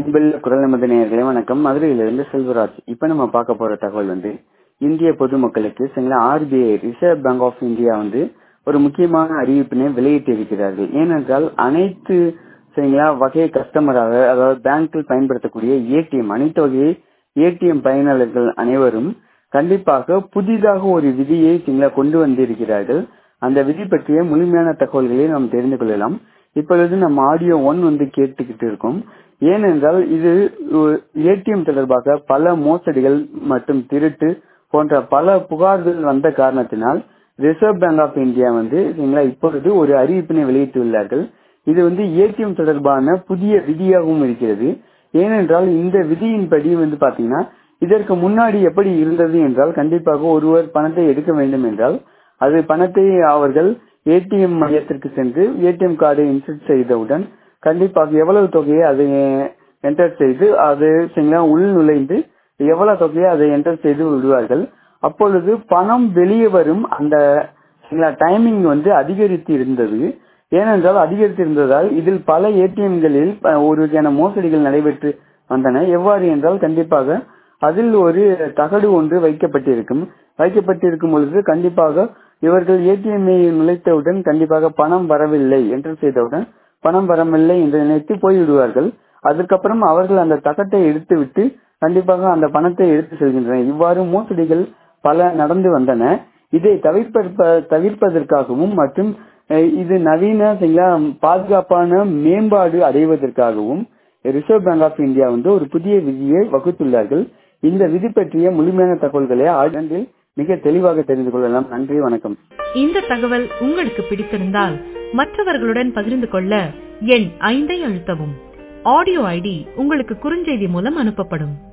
அன்பில் குரல் நமது நேயர்களே வணக்கம் மதுரையிலிருந்து செல்வராஜ் இப்ப நம்ம பார்க்க போற தகவல் வந்து இந்திய பொதுமக்களுக்கு சரிங்களா RBI reserve bank of India வந்து ஒரு முக்கியமான அறிவிப்பினை வெளியிட்டு இருக்கிறார்கள் ஏனென்றால் அனைத்து சரிங்களா வகை கஸ்டமராக அதாவது பேங்கில் பயன்படுத்தக்கூடிய ஏடிஎம் அனைத்து வகை ஏடிஎம் பயனாளர்கள் அனைவரும் கண்டிப்பாக புதிதாக ஒரு விதியை சரிங்களா கொண்டு வந்திருக்கிறார்கள் அந்த விதி பற்றிய முழுமையான தகவல்களை நாம் தெரிந்து கொள்ளலாம் இப்பொழுது நம்ம ஆடியோ ஒன் வந்து கேட்டுக்கிட்டு இருக்கோம் ஏனென்றால் இது ஏடிஎம் தொடர்பாக பல மோசடிகள் மற்றும் திருட்டு போன்ற பல புகார்கள் வந்த காரணத்தினால் ரிசர்வ் பேங்க் ஆஃப் இந்தியா வந்து சரிங்களா இப்பொழுது ஒரு அறிவிப்பினை வெளியிட்டுள்ளார்கள் இது வந்து ஏடிஎம் தொடர்பான புதிய விதியாகவும் இருக்கிறது ஏனென்றால் இந்த விதியின்படி வந்து பாத்தீங்கன்னா இதற்கு முன்னாடி எப்படி இருந்தது என்றால் கண்டிப்பாக ஒருவர் பணத்தை எடுக்க வேண்டும் என்றால் அது பணத்தை அவர்கள் ஏடிஎம் மையத்திற்கு சென்று ஏடிஎம் கார்டை இன்சர்ட் செய்தவுடன் கண்டிப்பாக எவ்வளவு தொகையை அதை என்டர் செய்து அது சரிங்களா உள் நுழைந்து எவ்வளவு தொகையை அதை என்டர் செய்து விடுவார்கள் அப்பொழுது பணம் வெளியே வரும் அந்த டைமிங் வந்து அதிகரித்து இருந்தது ஏனென்றால் அதிகரித்து இருந்ததால் இதில் பல ஏடிஎம்களில் ஒரு வகையான மோசடிகள் நடைபெற்று வந்தன எவ்வாறு என்றால் கண்டிப்பாக அதில் ஒரு தகடு ஒன்று வைக்கப்பட்டிருக்கும் வைக்கப்பட்டிருக்கும் பொழுது கண்டிப்பாக இவர்கள் ஏடிஎம்ஐ நுழைத்தவுடன் கண்டிப்பாக பணம் வரவில்லை என்று செய்தவுடன் பணம் வரவில்லை என்று நினைத்து போய்விடுவார்கள் அதுக்கப்புறம் அவர்கள் அந்த தகட்டை எடுத்துவிட்டு கண்டிப்பாக அந்த பணத்தை எடுத்து செல்கின்றனர் இவ்வாறு மோசடிகள் பல நடந்து வந்தன இதை தவிர்ப்ப தவிர்ப்பதற்காகவும் மற்றும் இது நவீன பாதுகாப்பான மேம்பாடு அடைவதற்காகவும் ரிசர்வ் பேங்க் ஆஃப் இந்தியா வந்து ஒரு புதிய விதியை வகுத்துள்ளார்கள் இந்த விதி பற்றிய முழுமையான தகவல்களை ஆண்டில் மிக தெளிவாக தெரிந்து கொள்ளலாம் நன்றி வணக்கம் இந்த தகவல் உங்களுக்கு பிடித்திருந்தால் மற்றவர்களுடன் பகிர்ந்து கொள்ள எண் ஐந்தை அழுத்தவும் ஆடியோ ஐடி உங்களுக்கு குறுஞ்செய்தி மூலம் அனுப்பப்படும்